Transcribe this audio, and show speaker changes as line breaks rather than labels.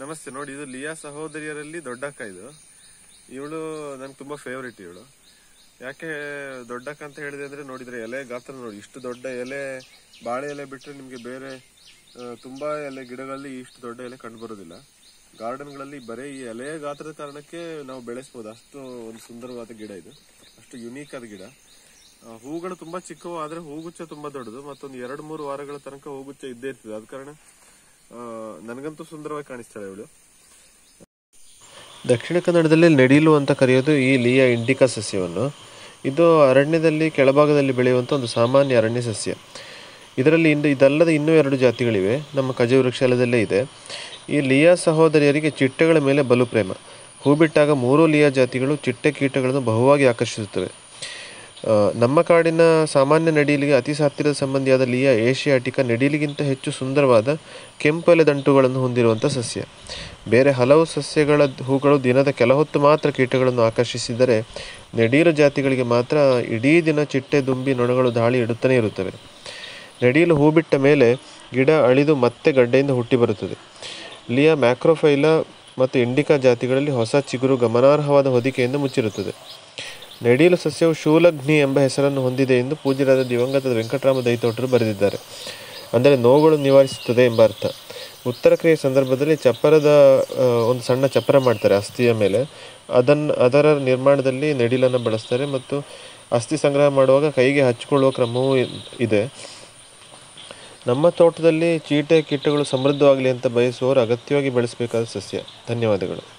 ನಮಸ್ತೆ ನೋಡಿ ಇದು ಲಿಯಾ ಸಹೋದರಿಯರಲ್ಲಿ ದೊಡ್ಡಕ್ಕ ಇದು ಇವಳು ನನ್ಗೆ ತುಂಬಾ ಫೇವ್ರೇಟ್ ಇವಳು ಯಾಕೆ ದೊಡ್ಡಕ್ಕ ಅಂತ ಹೇಳಿದೆ ಅಂದ್ರೆ ನೋಡಿದ್ರೆ ಎಲೆ ಗಾತ್ರ ನೋಡಿ ಇಷ್ಟು ದೊಡ್ಡ ಎಲೆ ಬಾಳೆ ಎಲೆ ಬಿಟ್ರೆ ನಿಮ್ಗೆ ಬೇರೆ ಆ, ತುಂಬಾ ಎಲೆ ಗಿಡಗಳಲ್ಲಿ ಇಷ್ಟು ದೊಡ್ಡ ಎಲೆ ಕಂಡು ಬರೋದಿಲ್ಲ ಗಾರ್ಡನ್ಗಳಲ್ಲಿ ಬರೀ ಈ ಎಲೆ ಗಾತ್ರದ ಕಾರಣಕ್ಕೆ ನಾವು ಬೆಳೆಸ್ಬೋದು ಅಷ್ಟು ಒಂದು ಸುಂದರವಾದ ಗಿಡ ಇದು ಅಷ್ಟು ಯುನೀಕ್ ಆದ ಗಿಡ ಆ, ಹೂಗಳು ತುಂಬಾ ಚಿಕ್ಕವು ಆದ್ರೆ ಹೂಗುಚ್ಚ ತುಂಬಾ ದೊಡ್ಡದು ಮತ್ತೊಂದು ಎರಡು ಮೂರು ವಾರಗಳ ತನಕ ಹೂಗುಚ್ಚ ಇದ್ದೇ ಇರ್ತದೆ ಆದ ಕಾರಣ ಆ, ನನಗಂತೂ ಸುಂದರವಾಗಿ ಕಾಣಿಸ್ತಾಳೆ ಇವಳು
ದಕ್ಷಿಣ ಕನ್ನಡದಲ್ಲಿ ನೆಡಿಲು ಅಂತ ಕರೆಯೋದು ಈ ಲಿಯಾ ಇಂಡಿಕಾ ಸಸ್ಯವನ್ನು ಇದು ಅರಣ್ಯದಲ್ಲಿ ಕೆಳಭಾಗದಲ್ಲಿ ಬೆಳೆಯುವಂಥ ಒಂದು ಸಾಮಾನ್ಯ ಅರಣ್ಯ ಸಸ್ಯ ಇದರಲ್ಲಿ ಇಂದು ಇದಲ್ಲದೆ ಇನ್ನೂ ಎರಡು ಜಾತಿಗಳಿವೆ ನಮ್ಮ ಕಜ ವೃಕ್ಷಾಲಯದಲ್ಲೇ ಇದೆ ಈ ಲಿಯಾ ಸಹೋದರಿಯರಿಗೆ ಚಿಟ್ಟೆಗಳ ಮೇಲೆ ಬಲು ಪ್ರೇಮ ಹೂ ಬಿಟ್ಟಾಗ ಮೂರೂ ಲಿಯಾ ಜಾತಿಗಳು ಚಿಟ್ಟೆ ಕೀಟಗಳನ್ನು ಬಹುವಾಗಿ ಆಕರ್ಷಿಸುತ್ತವೆ ಆ, ನಮ್ಮ ಕಾಡಿನ ಸಾಮಾನ್ಯ ನಡಿಲಿಗೆ ಅತಿ ಹತ್ತಿರದ ಸಂಬಂಧಿಯಾದ ಲಿಯಾ ಏಷಿಯಾಟಿಕ ನೆಡಿಲಿಗಿಂತ ಹೆಚ್ಚು ಸುಂದರವಾದ ಕೆಂಪು ಎಲೆ ದಂಟುಗಳನ್ನು ಹೊಂದಿರುವಂಥ ಸಸ್ಯ ಬೇರೆ ಹಲವು ಸಸ್ಯಗಳ ಹೂಗಳು ದಿನದ ಕೆಲ ಹೊತ್ತು ಮಾತ್ರ ಕೀಟಗಳನ್ನು ಆಕರ್ಷಿಸಿದರೆ ನೆಡೀಲು ಜಾತಿಗಳಿಗೆ ಮಾತ್ರ ಇಡೀ ದಿನ ಚಿಟ್ಟೆ ದುಂಬಿ ನೊಣಗಳು ದಾಳಿ ಇಡುತ್ತಲೇ ಇರುತ್ತವೆ ನೆಡೀಲು ಹೂ ಬಿಟ್ಟ ಮೇಲೆ ಗಿಡ ಅಳಿದು ಮತ್ತೆ ಗಡ್ಡೆಯಿಂದ ಹುಟ್ಟಿ ಬರುತ್ತದೆ ಲಿಯಾ ಮ್ಯಾಕ್ರೋಫೈಲಾ ಮತ್ತು ಇಂಡಿಕಾ ಜಾತಿಗಳಲ್ಲಿ ಹೊಸ ಚಿಗುರು ಗಮನಾರ್ಹವಾದ ಹೊದಿಕೆಯಿಂದ ಮುಚ್ಚಿರುತ್ತದೆ ನೆಡೀಲು ಸಸ್ಯವು ಶೂಲಗ್ನಿ ಎಂಬ ಹೆಸರನ್ನು ಹೊಂದಿದೆ ಎಂದು ಪೂಜ್ಯರಾದ ದಿವಂಗತ ವೆಂಕಟರಾಮ ದೈತೋಟರು ಬರೆದಿದ್ದಾರೆ ಅಂದರೆ ನೋವುಗಳು ನಿವಾರಿಸುತ್ತದೆ ಎಂಬ ಅರ್ಥ ಉತ್ತರ ಕ್ರಿಯೆ ಸಂದರ್ಭದಲ್ಲಿ ಚಪ್ಪರದ ಆ, ಒಂದು ಸಣ್ಣ ಚಪ್ಪರ ಮಾಡ್ತಾರೆ ಅಸ್ಥಿಯ ಮೇಲೆ ಅದನ್ನು ಅದರ ನಿರ್ಮಾಣದಲ್ಲಿ ನೆಡಿಲನ್ನು ಬಳಸ್ತಾರೆ ಮತ್ತು ಅಸ್ಥಿ ಸಂಗ್ರಹ ಮಾಡುವಾಗ ಕೈಗೆ ಹಚ್ಕೊಳ್ಳುವ ಕ್ರಮವೂ ಇ- ಇದೆ ನಮ್ಮ ತೋಟದಲ್ಲಿ ಚೀಟೆ ಕೀಟಗಳು ಸಮೃದ್ಧವಾಗಲಿ ಅಂತ ಬಯಸುವವರು ಅಗತ್ಯವಾಗಿ ಬೆಳೆಸಬೇಕಾದ ಸಸ್ಯ ಧನ್ಯವಾದಗಳು